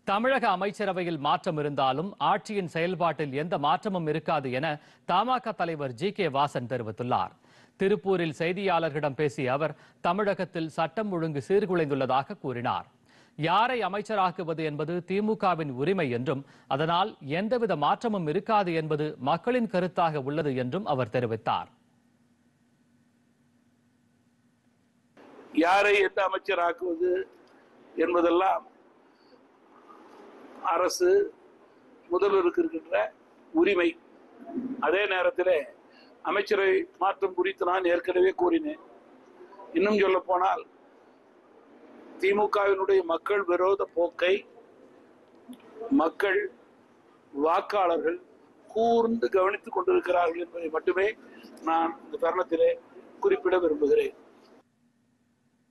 தமிழக அமைச்சரவையில் மாற்றம் இருந்தாலும் ஆட்சியின் செயல்பாட்டில் எந்த மாற்றமும் இருக்காது என தமாக தலைவர் ஜி கே வாசன் தெரிவித்துள்ளார் திருப்பூரில் செய்தியாளர்களிடம் பேசிய அவர் தமிழகத்தில் சட்டம் ஒழுங்கு சீர்குலைந்துள்ளதாக கூறினார் யாரை அமைச்சராக்குவது என்பது திமுகவின் உரிமை என்றும் அதனால் எந்தவித மாற்றமும் இருக்காது என்பது மக்களின் கருத்தாக உள்ளது என்றும் அவர் தெரிவித்தார் யாரை எந்த அமைச்சராக்குவது என்பதெல்லாம் அரசு முதல்வருக்கு இருக்கின்ற உரிமை அதே நேரத்தில் அமைச்சரை மாற்றம் குறித்து நான் ஏற்கனவே கூறினேன் இன்னும் சொல்ல போனால் திமுகவினுடைய மக்கள் விரோத போக்கை மக்கள் வாக்காளர்கள் கூர்ந்து கவனித்துக் கொண்டிருக்கிறார்கள் என்பதை மட்டுமே நான் இந்த தருணத்திலே குறிப்பிட விரும்புகிறேன்